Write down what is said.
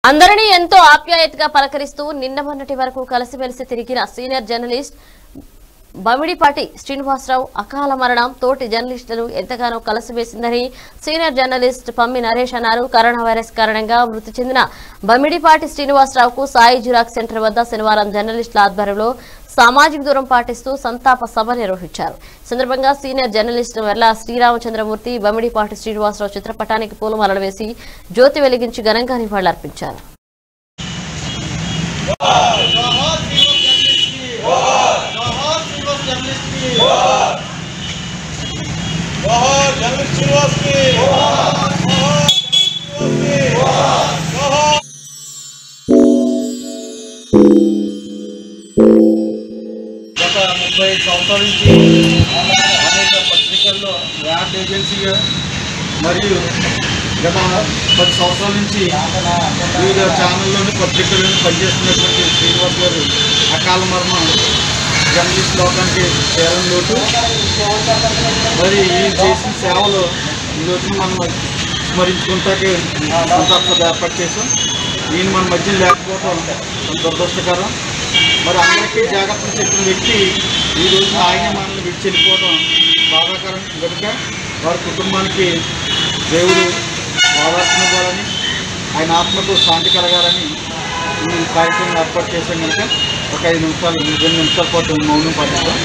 అందరినీ ఎంతో ఆప్యాయతగా పలకరిస్తూ నిన్న మొన్నటి వరకు కలిసిమెలిసి తిరిగిన సీనియర్ జర్నలిస్ట్ బమిడిపాటి శ్రీనివాసరావు అకాల మరణం తోటి జర్నలిస్టులు ఎంతగానో కలిసివేసిందని సీనియర్ జర్నలిస్ట్ పమ్మి నరేష్ అన్నారు కరోనా వైరస్ కారణంగా మృతి చెందిన బమిడిపాటి శ్రీనివాసరావుకు సాయి జిరాక్స్ సెంటర్ వద్ద శనివారం జర్నలిస్టుల ఆధ్వర్యంలో సామాజిక దూరం పాటిస్తూ సంతాప సభ నిర్వహించారు ఈ సందర్భంగా సీనియర్ జర్నలిస్ట్ వెల్ల శ్రీరామచంద్రమూర్తి బమిడిపాటి శ్రీనివాసరావు చిత్రపటానికి పూలమాలలు వేసి జ్యోతి వెలిగించి ఘనంగా నివాళులర్పించారు जोहार सिल्वर जर्नलिस्ट की जोहार सिल्वर जर्नलिस्ट की जोहार जर्नलिस्ट सिल्वर की जोहार सिल्वर की जोहार గత ముప్పై సంవత్సరాల నుంచి అనేక పత్రికల్లో యాడ్ ఏజెన్సీగా మరియు గత పది సంవత్సరాల నుంచి వివిధ ఛానల్లోని పత్రికలను పనిచేస్తున్నటువంటి శ్రీనివాస్ గారు అకాల మరణం జర్నలిస్ట్ లోకానికి చేరని లోటు మరి ఈ చేసిన సేవలు ఈ రోజున మనం స్మరించుకుంటాకే సంతాప ఏర్పాటు చేసాం ఈయన మన మధ్య లేకపోవడం చాలా దురదృష్టకరం మరి అందరికీ జాగ్రత్తలు చెప్పిన వ్యక్తి ఈ రోజు ఆయన మనల్ని విడిచి వెళ్ళిపోవడం బాధాకరం కనుక వారి కుటుంబానికి దేవుడు ఓదార్చినవ్వాలని ఆయన ఆత్మకు శాంతి కలగాలని ఈ కార్యక్రమం ఏర్పాటు చేశాం కనుక ఒక ఐదు నిమిషాలు రెండు నిమిషాల పాటు మౌనం పాటిస్తాం